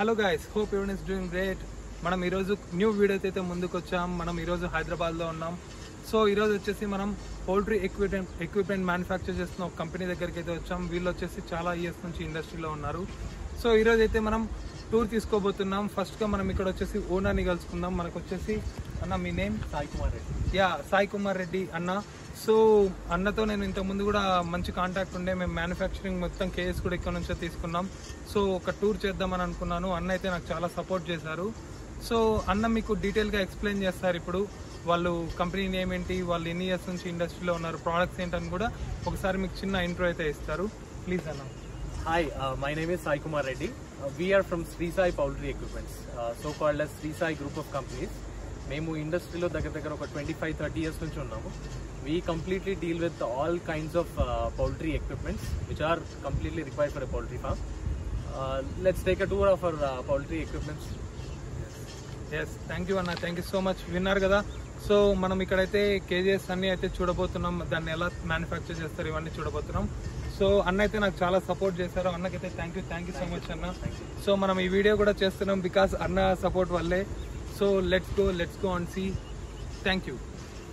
hello guys hope everyone is doing great మనం ఈరోజు new వీడియోతో అయితే ముందుకు వచ్చాం మనం ఈరోజు హైదరాబాద్లో ఉన్నాం సో ఈరోజు వచ్చేసి మనం పౌల్ట్రీ ఎక్విప్మెంట్ ఎక్విప్మెంట్ మ్యానుఫ్యాక్చర్ చేస్తున్న ఒక కంపెనీ దగ్గరికి అయితే వచ్చాం వీళ్ళు వచ్చేసి చాలా ఇయర్స్ నుంచి ఇండస్ట్రీలో ఉన్నారు సో ఈరోజు అయితే మనం టూర్ తీసుకోబోతున్నాం ఫస్ట్గా మనం ఇక్కడ వచ్చేసి ఓనర్ని కలుసుకుందాం మనకు వచ్చేసి అన్న మీ నేమ్ సాయి కుమార్ రెడ్డి యా సాయి కుమార్ రెడ్డి అన్న సో అన్నతో నేను ఇంతకు ముందు కూడా మంచి కాంటాక్ట్ ఉండే మేము మ్యానుఫ్యాక్చరింగ్ మొత్తం కేఎస్ కూడా ఇక్కడ నుంచే తీసుకున్నాం సో ఒక టూర్ చేద్దామని అనుకున్నాను అన్న అయితే నాకు చాలా సపోర్ట్ చేశారు సో అన్న మీకు డీటెయిల్గా ఎక్స్ప్లెయిన్ చేస్తారు ఇప్పుడు వాళ్ళు కంపెనీ నేమ్ ఏంటి వాళ్ళు ఎన్ని ఇయర్స్ నుంచి ఇండస్ట్రీలో ఉన్నారు ప్రోడక్ట్స్ ఏంటని కూడా ఒకసారి మీకు చిన్న ఇంట్రో అయితే ఇస్తారు ప్లీజ్ అన్న hi my name is Sai Kumar Reddy we are from Shri Sai poultry equipments so called Shri Sai group of companies మేము ఇండస్ట్రీలో దగ్గర దగ్గర ఒక ట్వంటీ ఫైవ్ థర్టీ ఇయర్స్ నుంచి ఉన్నాము we completely deal with all kinds of poultry equipments which are completely required for a poultry farm let's take a tour of our poultry equipments yes thank you అన్న thank you so much విన్నారు కదా so మనం ఇక్కడైతే KGs అన్ని అయితే చూడబోతున్నాం దాన్ని ఎలా మ్యానుఫ్యాక్చర్ చేస్తారు ఇవన్నీ చూడబోతున్నాం సో అన్న అయితే నాకు చాలా సపోర్ట్ చేశారు అన్నకైతే thank you thank you so much అన్న సో మనం ఈ వీడియో కూడా చేస్తున్నాం బికాస్ అన్న సపోర్ట్ వల్లే so let's go let's go and see thank you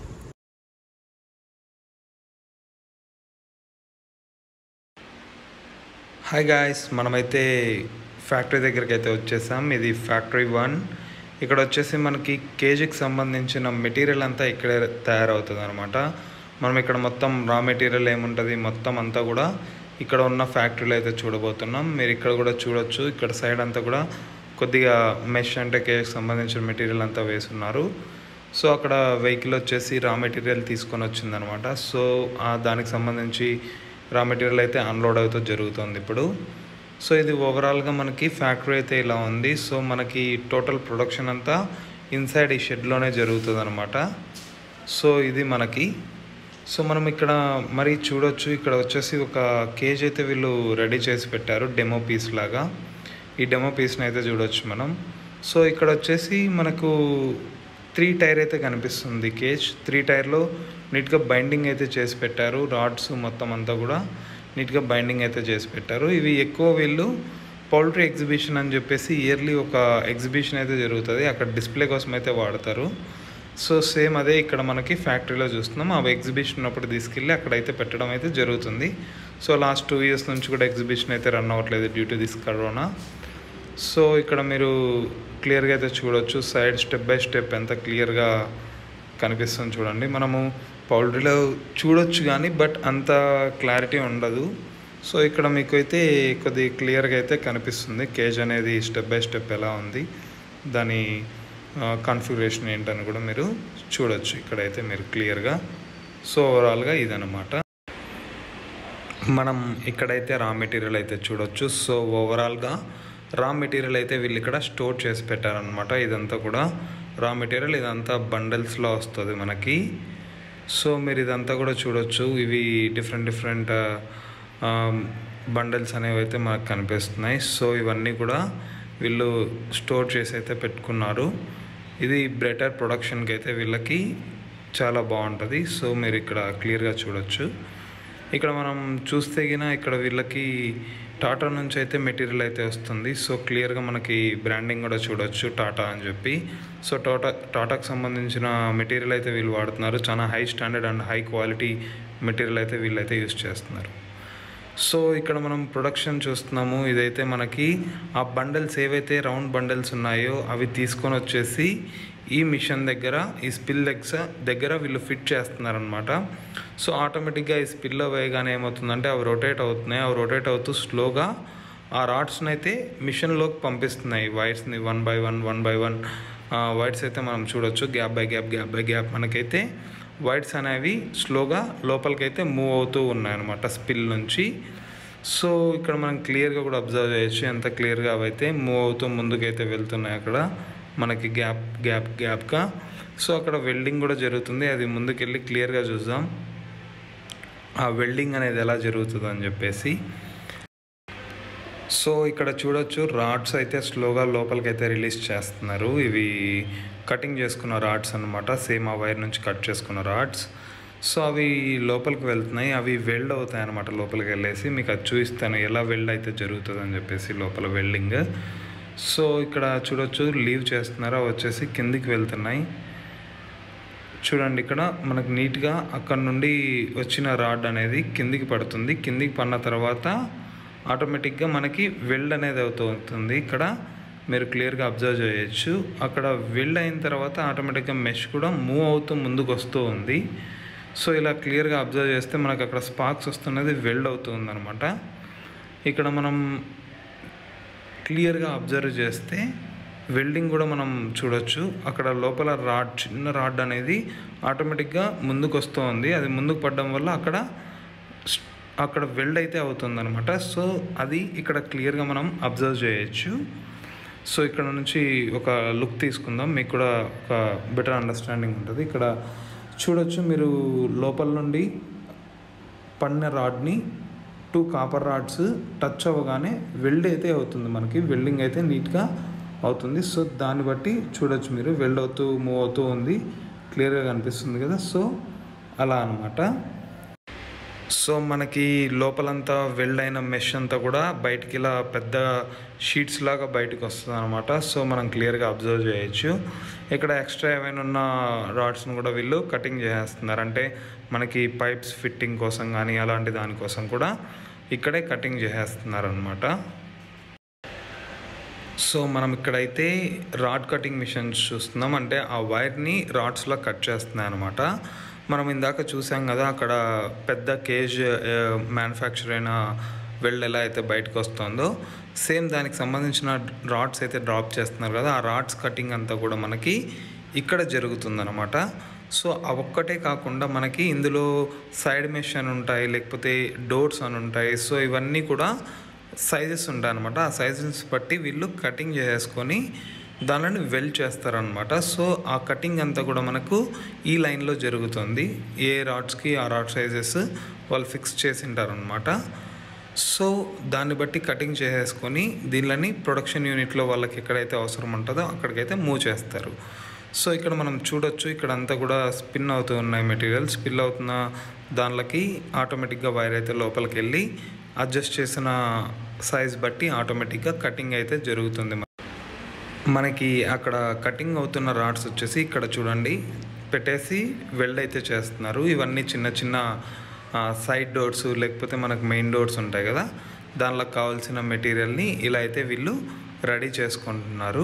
hi guys మనమైతే ఫ్యాక్టరీ దగ్గరికి అయితే వచ్చేసాం ఇది ఫ్యాక్టరీ వన్ ఇక్కడ వచ్చేసి మనకి కేజీకి సంబంధించిన మెటీరియల్ అంతా ఇక్కడే తయారవుతుంది అనమాట మనం ఇక్కడ మొత్తం రా మెటీరియల్ ఏముంటుంది మొత్తం అంతా కూడా ఇక్కడ ఉన్న ఫ్యాక్టరీలో అయితే చూడబోతున్నాం మీరు ఇక్కడ కూడా చూడొచ్చు ఇక్కడ సైడ్ అంతా కూడా కొద్దిగా మెష్ అంటే కేజీకి సంబంధించిన మెటీరియల్ అంతా వేసున్నారు సో అక్కడ వెహికల్ వచ్చేసి రా మెటీరియల్ తీసుకొని వచ్చిందనమాట సో ఆ దానికి సంబంధించి రా మెటీరియల్ అయితే అన్లోడ్ అవుతూ జరుగుతుంది ఇప్పుడు సో ఇది ఓవరాల్గా మనకి ఫ్యాక్టరీ అయితే ఇలా ఉంది సో మనకి టోటల్ ప్రొడక్షన్ అంతా ఇన్సైడ్ ఈ షెడ్లోనే జరుగుతుంది అనమాట సో ఇది మనకి సో మనం ఇక్కడ మరి చూడొచ్చు ఇక్కడ వచ్చేసి ఒక కేజ్ అయితే వీళ్ళు రెడీ చేసి పెట్టారు డెమో పీస్ లాగా ఈ డెమో పీస్ని అయితే చూడొచ్చు మనం సో ఇక్కడ వచ్చేసి మనకు త్రీ టైర్ అయితే కనిపిస్తుంది కేజ్ త్రీ టైర్లో నీట్గా బైండింగ్ అయితే చేసి పెట్టారు రాడ్స్ మొత్తం అంతా కూడా నీట్గా బైండింగ్ అయితే చేసి పెట్టారు ఇవి ఎక్కువ వీళ్ళు పౌల్ట్రీ ఎగ్జిబిషన్ అని చెప్పేసి ఇయర్లీ ఒక ఎగ్జిబిషన్ అయితే జరుగుతుంది అక్కడ డిస్ప్లే కోసం అయితే వాడతారు సో సేమ్ అదే ఇక్కడ మనకి ఫ్యాక్టరీలో చూస్తున్నాం ఆ ఎగ్జిబిషన్ ఉన్నప్పుడు తీసుకెళ్ళి అక్కడైతే పెట్టడం అయితే జరుగుతుంది సో లాస్ట్ టూ ఇయర్స్ నుంచి కూడా ఎగ్జిబిషన్ అయితే రన్ అవ్వట్లేదు due to this corona so ఇక్కడ మీరు క్లియర్గా అయితే చూడొచ్చు సైడ్ స్టెప్ బై స్టెప్ ఎంత క్లియర్గా కనిపిస్తుంది చూడండి మనము పౌల్ట్రీలో చూడొచ్చు కానీ బట్ అంత క్లారిటీ ఉండదు సో ఇక్కడ మీకు అయితే కొద్ది క్లియర్గా అయితే కనిపిస్తుంది కేజ్ అనేది స్టెప్ బై స్టెప్ ఎలా ఉంది దాని కాన్ఫిగరేషన్ ఏంటని కూడా మీరు చూడొచ్చు ఇక్కడైతే మీరు క్లియర్గా సో ఓవరాల్గా ఇదన్నమాట మనం ఇక్కడైతే రా మెటీరియల్ అయితే చూడొచ్చు సో ఓవరాల్గా రా మెటీరియల్ అయితే వీళ్ళు ఇక్కడ స్టోర్ చేసి పెట్టారనమాట ఇదంతా కూడా రా మెటీరియల్ ఇదంతా బండల్స్లో వస్తుంది మనకి సో మీరు ఇదంతా కూడా చూడొచ్చు ఇవి డిఫరెంట్ డిఫరెంట్ బండల్స్ అనేవి అయితే మనకు కనిపిస్తున్నాయి సో ఇవన్నీ కూడా వీళ్ళు స్టోర్ చేసి అయితే పెట్టుకున్నారు ఇది బెటర్ ప్రొడక్షన్కి అయితే వీళ్ళకి చాలా బాగుంటుంది సో మీరు ఇక్కడ క్లియర్గా చూడొచ్చు ఇక్కడ మనం చూస్తే గిన ఇక్కడ వీళ్ళకి టాటా నుంచి అయితే మెటీరియల్ అయితే వస్తుంది సో క్లియర్గా మనకి బ్రాండింగ్ కూడా చూడొచ్చు టాటా అని చెప్పి సో టాటా టాటాకు సంబంధించిన మెటీరియల్ అయితే వీళ్ళు వాడుతున్నారు చాలా high standard and high quality material అయితే వీళ్ళైతే యూస్ చేస్తున్నారు సో ఇక్కడ మనం ప్రొడక్షన్ చూస్తున్నాము ఇదైతే మనకి ఆ బండల్స్ ఏవైతే రౌండ్ బండల్స్ ఉన్నాయో అవి తీసుకొని వచ్చేసి ఈ మిషన్ దగ్గర ఈ స్పిల్ దగ్గర దగ్గర వీళ్ళు ఫిట్ చేస్తున్నారనమాట సో ఆటోమేటిక్గా ఈ స్పిల్లో వేయగానే ఏమవుతుందంటే అవి రొటేట్ అవుతున్నాయి అవి రొటేట్ అవుతూ స్లోగా ఆ రాడ్స్ని అయితే మిషన్లోకి పంపిస్తున్నాయి వైర్స్ని one by one one by one wires అయితే మనం చూడొచ్చు gap by gap gap by gap మనకైతే వైర్స్ అనేవి స్లోగా లోపలికైతే మూవ్ అవుతూ ఉన్నాయన్నమాట స్పిల్ నుంచి సో ఇక్కడ మనం క్లియర్గా కూడా అబ్జర్వ్ చేయొచ్చు ఎంత క్లియర్గా అవైతే మూవ్ అవుతూ ముందుకైతే వెళ్తున్నాయి అక్కడ మనకి గ్యాప్ గ్యాప్ గ్యాప్గా సో అక్కడ వెల్డింగ్ కూడా జరుగుతుంది అది ముందుకెళ్ళి క్లియర్గా చూద్దాం ఆ వెల్డింగ్ అనేది ఎలా జరుగుతుంది అని చెప్పేసి సో ఇక్కడ చూడొచ్చు రాడ్స్ అయితే స్లోగా లోపలికి అయితే రిలీజ్ చేస్తున్నారు ఇవి కటింగ్ చేసుకున్న రాడ్స్ అనమాట సేమ్ ఆ వైర్ నుంచి కట్ చేసుకున్న రాడ్స్ సో అవి లోపలికి వెళ్తున్నాయి అవి వెల్డ్ అవుతాయి అనమాట లోపలికి వెళ్ళేసి మీకు అది చూపిస్తాను ఎలా వెల్డ్ అయితే జరుగుతుంది అని చెప్పేసి లోపల వెల్డింగ్ సో ఇక్కడ చూడొచ్చు లీవ్ చేస్తున్నారు అవి వచ్చేసి కిందికి వెళ్తున్నాయి చూడండి ఇక్కడ మనకు నీట్గా అక్కడ నుండి వచ్చిన రాడ్ అనేది కిందికి పడుతుంది కిందికి పడిన తర్వాత ఆటోమేటిక్గా మనకి వెల్డ్ అనేది అవుతుంది ఇక్కడ మీరు క్లియర్గా అబ్జర్వ్ చేయొచ్చు అక్కడ వెల్డ్ అయిన తర్వాత ఆటోమేటిక్గా మెష్ కూడా మూవ్ అవుతూ ముందుకు వస్తూ ఉంది సో ఇలా క్లియర్గా అబ్జర్వ్ చేస్తే మనకు అక్కడ స్పార్క్స్ వస్తున్నది వెల్డ్ అవుతుంది అనమాట ఇక్కడ మనం క్లియర్గా అబ్జర్వ్ చేస్తే వెల్డింగ్ కూడా మనం చూడొచ్చు అక్కడ లోపల రాడ్ చిన్న రాడ్ అనేది ఆటోమేటిక్గా ముందుకు వస్తూ ఉంది అది ముందుకు పడడం వల్ల అక్కడ స్- అక్కడ వెల్డ్ అయితే అవుతుంది అనమాట సో అది ఇక్కడ క్లియర్గా మనం అబ్జర్వ్ చేయొచ్చు సో ఇక్కడ నుంచి ఒక లుక్ తీసుకుందాం మీకు కూడా ఒక బెటర్ అండర్స్టాండింగ్ ఉంటుంది ఇక్కడ చూడొచ్చు మీరు లోపల నుండి పడిన రాడ్ని టూ కాపర్ రాడ్స్ టచ్ అవ్వగానే వెల్డ్ అయితే అవుతుంది మనకి వెల్డింగ్ అయితే నీట్గా అవుతుంది సో దాన్ని బట్టి చూడొచ్చు మీరు వెల్డ్ అవుతూ మూవ్ అవుతూ ఉంది క్లియర్గా కనిపిస్తుంది కదా సో అలా అనమాట సో మనకి లోపలంతా వెల్డ్ అయిన మెష్ అంతా కూడా బయటికి ఇలా పెద్ద షీట్స్ లాగా బయటకు వస్తుంది అనమాట సో మనం క్లియర్గా అబ్జర్వ్ చేయొచ్చు ఇక్కడ ఎక్స్ట్రా ఏమైనా ఉన్న రాడ్స్ని కూడా వీళ్ళు కటింగ్ చేసేస్తున్నారు అంటే మనకి పైప్స్ ఫిట్టింగ్ కోసం కానీ అలాంటి దానికోసం కూడా ఇక్కడే కటింగ్ చేసేస్తున్నారు అనమాట సో మనం ఇక్కడైతే రాడ్ కటింగ్ మిషన్స్ చూస్తున్నాం అంటే ఆ వైర్ని రాడ్స్లో కట్ చేస్తున్నాయి అనమాట మనం ఇందాక చూసాం కదా అక్కడ పెద్ద కేజ్ మ్యానుఫ్యాక్చర్ అయిన వెల్డ్ ఎలా అయితే బయటకు వస్తుందో సేమ్ దానికి సంబంధించిన రాడ్స్ అయితే డ్రాప్ చేస్తున్నారు కదా ఆ రాడ్స్ కటింగ్ అంతా కూడా మనకి ఇక్కడ జరుగుతుందన్నమాట సో ఆ ఒక్కటే కాకుండా మనకి ఇందులో సైడ్ మెష్ అని ఉంటాయి లేకపోతే డోర్స్ అని ఉంటాయి సో ఇవన్నీ కూడా సైజెస్ ఉంటాయి అనమాట ఆ సైజెస్ బట్టి వీళ్ళు కటింగ్ చేసేసుకొని దానిని వెల్డ్ చేస్తారనమాట సో ఆ కటింగ్ అంతా కూడా మనకు ఈ లైన్లో జరుగుతుంది ఏ రాడ్స్కి ఆ రాడ్ సైజెస్ వాళ్ళు ఫిక్స్ చేసి ఉంటారనమాట సో దాన్ని బట్టి కటింగ్ చేసేసుకొని దీనిని ప్రొడక్షన్ యూనిట్లో వాళ్ళకి ఎక్కడైతే అవసరం ఉంటుందో అక్కడికైతే మూవ్ చేస్తారు సో ఇక్కడ మనం చూడొచ్చు ఇక్కడ అంతా కూడా స్పిన్ అవుతూ ఉన్నాయి మెటీరియల్ స్పిల్ అవుతున్న దానిలోకి ఆటోమేటిక్గా వైర్ అయితే లోపలికి వెళ్ళి అడ్జస్ట్ చేసిన సైజ్ బట్టి ఆటోమేటిక్గా కటింగ్ అయితే జరుగుతుంది మనకి అక్కడ కటింగ్ అవుతున్న రాడ్స్ వచ్చేసి ఇక్కడ చూడండి పెట్టేసి వెల్డ్ అయితే చేస్తున్నారు ఇవన్నీ చిన్న చిన్న సైడ్ డోర్స్ లేకపోతే మనకు మెయిన్ డోర్స్ ఉంటాయి కదా దానిలో కావాల్సిన మెటీరియల్ని ఇలా అయితే వీళ్ళు రెడీ చేసుకుంటున్నారు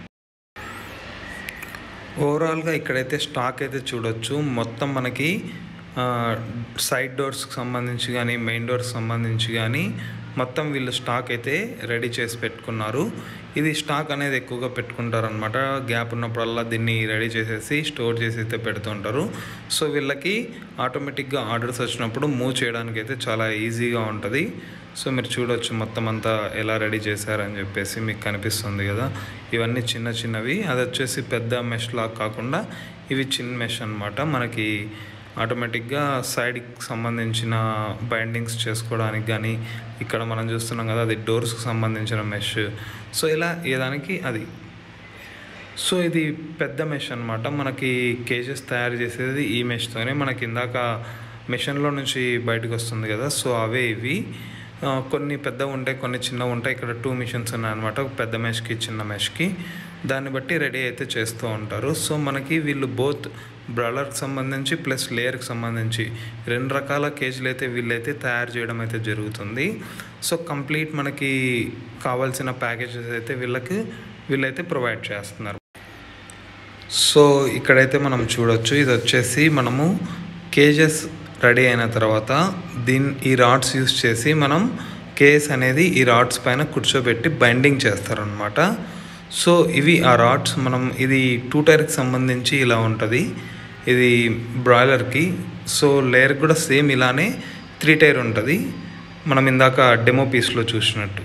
ఓవరాల్గా ఇక్కడైతే స్టాక్ అయితే చూడొచ్చు మొత్తం మనకి సైడ్ డోర్స్కి సంబంధించి కానీ మెయిన్ డోర్స్కి సంబంధించి కానీ మొత్తం వీళ్ళు స్టాక్ అయితే రెడీ చేసి పెట్టుకున్నారు ఇది స్టాక్ అనేది ఎక్కువగా పెట్టుకుంటారు అనమాట గ్యాప్ ఉన్నప్పుడల్లా దీన్ని రెడీ చేసేసి స్టోర్ చేసి అయితే పెడుతుంటారు సో వీళ్ళకి ఆటోమేటిక్గా ఆర్డర్స్ వచ్చినప్పుడు మూవ్ చేయడానికి అయితే చాలా ఈజీగా ఉంటుంది సో మీరు చూడొచ్చు మొత్తం అంతా ఎలా రెడీ చేశారని చెప్పేసి మీకు కనిపిస్తుంది కదా ఇవన్నీ చిన్న చిన్నవి అది వచ్చేసి పెద్ద మెష్ లాగా కాకుండా ఇవి చిన్న మెష్ అనమాట మనకి ఆటోమేటిక్గా సైడ్కి సంబంధించిన బైండింగ్స్ చేసుకోవడానికి కానీ ఇక్కడ మనం చూస్తున్నాం కదా అది డోర్స్కి సంబంధించిన మెష్ సో ఇలా ఏదానికి అది సో ఇది పెద్ద మెష్ అనమాట మనకి కేజెస్ తయారు చేసేది ఈ మెష్తోనే మనకి ఇందాక మెషిన్లో నుంచి బయటకు వస్తుంది కదా సో అవే ఇవి ఆ, కొన్ని పెద్దవి ఉంటాయి కొన్ని చిన్నవి ఉంటాయి ఇక్కడ టూ మిషన్స్ ఉన్నాయన్నమాట ఒక పెద్ద మెష్కి చిన్న మెష్కి దాన్ని బట్టి రెడీ అయితే చేస్తూ ఉంటారు సో మనకి వీళ్ళు బోత్ బ్రలర్కి సంబంధించి ప్లస్ లేయర్కి సంబంధించి రెండు రకాల కేజీలు అయితే వీళ్ళైతే తయారు చేయడం అయితే జరుగుతుంది సో కంప్లీట్ మనకి కావాల్సిన ప్యాకేజెస్ అయితే వీళ్ళకి వీళ్ళైతే ప్రొవైడ్ చేస్తున్నారు సో ఇక్కడైతే మనం చూడొచ్చు ఇది వచ్చేసి మనము కేజెస్ రెడీ అయిన తర్వాత దీని ఈ రాడ్స్ యూస్ చేసి మనం కేస్ అనేది ఈ రాడ్స్ పైన కూర్చోబెట్టి బైండింగ్ చేస్తారనమాట సో ఇవి ఆ రాడ్స్ మనం ఇది టూ టైర్కి సంబంధించి ఇలా ఉంటుంది ఇది బ్రాయిలర్కి సో లేయర్ కూడా సేమ్ ఇలానే త్రీ టైర్ ఉంటుంది మనం ఇందాక డెమో పీస్లో చూసినట్టు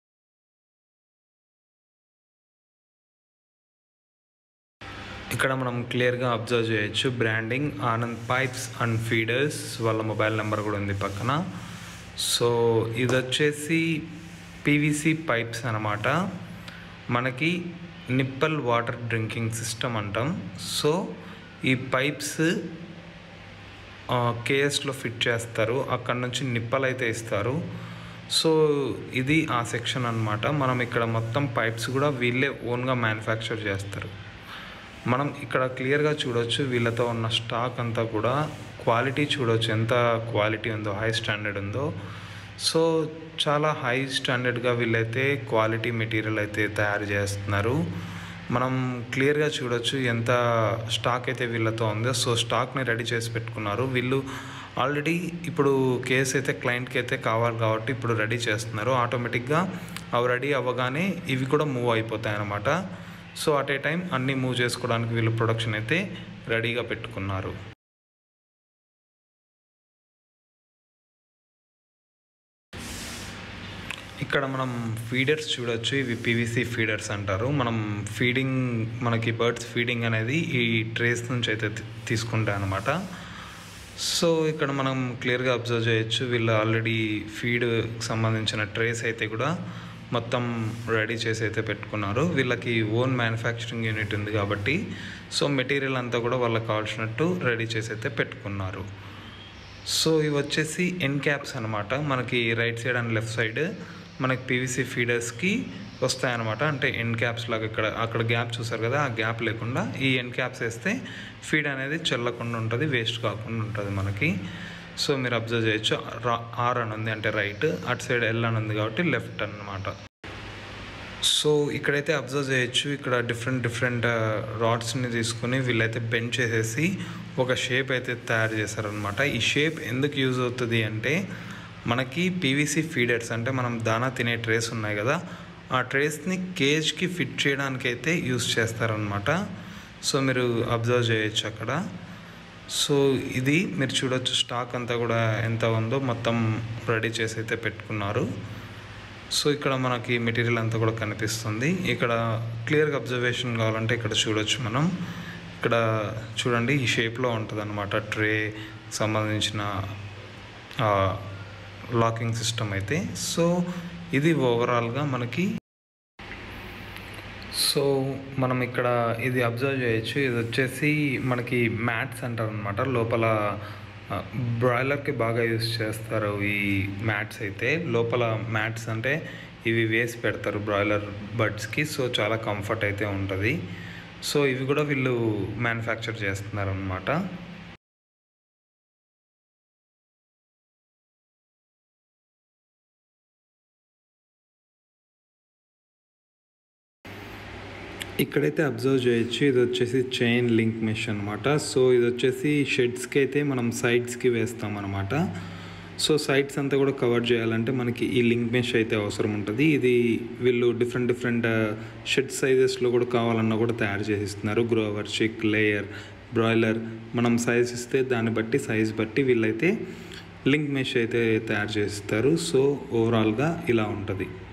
ఇక్కడ మనం క్లియర్గా అబ్జర్వ్ చేయొచ్చు branding Anand pipes and feeders వాళ్ళ మొబైల్ నెంబర్ కూడా ఉంది పక్కన సో ఇది వచ్చేసి పీవీసీ పైప్స్ అనమాట మనకి నిప్పల్ వాటర్ డ్రింకింగ్ సిస్టమ్ అంటాం సో ఈ పైప్స్ కేఎస్లో ఫిట్ చేస్తారు అక్కడ నుంచి నిప్పలు అయితే ఇస్తారు సో ఇది ఆ సెక్షన్ అన్నమాట మనం ఇక్కడ మొత్తం పైప్స్ కూడా వీళ్ళే ఓన్గా మ్యానుఫ్యాక్చర్ చేస్తారు మనం ఇక్కడ క్లియర్గా చూడొచ్చు వీళ్ళతో ఉన్న స్టాక్ అంతా కూడా క్వాలిటీ చూడొచ్చు ఎంత క్వాలిటీ ఉందో హై స్టాండర్డ్ ఉందో సో చాలా హై స్టాండర్డ్గా వీళ్ళైతే క్వాలిటీ మెటీరియల్ అయితే తయారు చేస్తున్నారు మనం క్లియర్గా చూడొచ్చు ఎంత స్టాక్ అయితే వీళ్ళతో ఉందో సో స్టాక్ని రెడీ చేసి పెట్టుకున్నారు వీళ్ళు ఆల్రెడీ ఇప్పుడు కేసు అయితే క్లయింట్కి అయితే కావాలి కాబట్టి ఇప్పుడు రెడీ చేస్తున్నారు ఆటోమేటిక్గా అవి రెడీ అవ్వగానే ఇవి కూడా మూవ్ అయిపోతాయి అన్నమాట సో అట్ ఏ టైం అన్నీ మూవ్ చేసుకోవడానికి వీళ్ళు ప్రొడక్షన్ అయితే రెడీగా పెట్టుకున్నారు ఇక్కడ మనం ఫీడర్స్ చూడొచ్చు ఇవి పీవీసీ ఫీడర్స్ అంటారు మనం ఫీడింగ్ మనకి బర్డ్స్ ఫీడింగ్ అనేది ఈ ట్రేస్ నుంచి అయితే తీ- తీసుకుంటాయి అనమాట సో ఇక్కడ మనం క్లియర్గా అబ్జర్వ్ చేయొచ్చు వీళ్ళు ఆల్రెడీ ఫీడ్ సంబంధించిన ట్రేస్ అయితే కూడా మొత్తం రెడీ చేసి అయితే పెట్టుకున్నారు వీళ్ళకి ఓన్ మ్యానుఫ్యాక్చరింగ్ యూనిట్ ఉంది కాబట్టి సో మెటీరియల్ అంతా కూడా వాళ్ళకి కావాల్సినట్టు రెడీ చేసి అయితే పెట్టుకున్నారు సో ఇవి వచ్చేసి ఎన్ క్యాప్స్ అనమాట మనకి right side and left side మనకి పీవీసీ ఫీడర్స్కి వస్తాయన్నమాట అంటే ఎన్ క్యాప్స్ లాగా ఇక్కడ అక్కడ గ్యాప్ చూసారు కదా ఆ గ్యాప్ లేకుండా ఈ ఎన్ క్యాప్స్ వేస్తే ఫీడ్ అనేది చెల్లకుండా ఉంటుంది వేస్ట్ కాకుండా ఉంటుంది మనకి సో మీరు అబ్జర్వ్ చేయొచ్చు రా- ఆర్ అని ఉంది అంటే రైట్ అటు సైడ్ ఎల్ అని ఉంది కాబట్టి లెఫ్ట్ అన్నమాట సో ఇక్కడైతే అబ్జర్వ్ చేయొచ్చు ఇక్కడ డిఫరెంట్ డిఫరెంట్ రాడ్స్ని తీసుకుని వీళ్ళైతే బెండ్ చేసేసి ఒక షేప్ అయితే తయారు చేశారనమాట ఈ షేప్ ఎందుకు యూజ్ అవుతుంది అంటే మనకి పీవీసీ ఫీడర్స్ అంటే మనం దానా తినే ట్రేస్ ఉన్నాయి కదా ఆ ట్రేస్ని కేజ్కి ఫిట్ చేయడానికి అయితే యూజ్ చేస్తారనమాట సో మీరు అబ్జర్వ్ చేయొచ్చు అక్కడ సో ఇది మీరు చూడొచ్చు స్టాక్ అంతా కూడా ఎంత ఉందో మొత్తం రెడీ చేసి అయితే పెట్టుకున్నారు సో ఇక్కడ మనకి మెటీరియల్ అంతా కూడా కనిపిస్తుంది ఇక్కడ క్లియర్గా అబ్జర్వేషన్ కావాలంటే ఇక్కడ చూడొచ్చు మనం ఇక్కడ చూడండి ఈ షేప్లో ఉంటుంది అనమాట ట్రే సంబంధించిన లాకింగ్ సిస్టమ్ అయితే సో ఇది ఓవరాల్గా మనకి సో మనం ఇక్కడ ఇది అబ్జర్వ్ చేయొచ్చు ఇది వచ్చేసి మనకి మ్యాట్స్ అంటారు అనమాట లోపల బ్రాయిలర్కి బాగా యూస్ చేస్తారు ఈ మ్యాట్స్ అయితే లోపల మ్యాట్స్ అంటే ఇవి వేసి పెడతారు బ్రాయిలర్ బర్డ్స్కి సో చాలా కంఫర్ట్ అయితే ఉంటుంది సో ఇవి కూడా వీళ్ళు మ్యానుఫ్యాక్చర్ చేస్తున్నారు అనమాట ఇక్కడైతే అబ్జర్వ్ చేయొచ్చు ఇది వచ్చేసి చైన్ లింక్ మెష్ అనమాట సో ఇది వచ్చేసి షెడ్స్కి అయితే మనం సైడ్స్కి వేస్తాం అనమాట సో సైడ్స్ అంతా కూడా కవర్ చేయాలంటే మనకి ఈ లింక్ మెష్ అయితే అవసరం ఉంటుంది ఇది వీళ్ళు డిఫరెంట్ డిఫరెంట్ షెడ్ సైజెస్లో కూడా కావాలన్నా కూడా తయారు చేసిస్తున్నారు గ్రోవర్ చిక్ లేయర్ బ్రాయిలర్ మనం సైజ్ ఇస్తే దాన్ని బట్టి సైజ్ బట్టి వీళ్ళైతే లింక్ మెష్ అయితే తయారు చేస్తారు సో ఓవరాల్గా ఇలా ఉంటుంది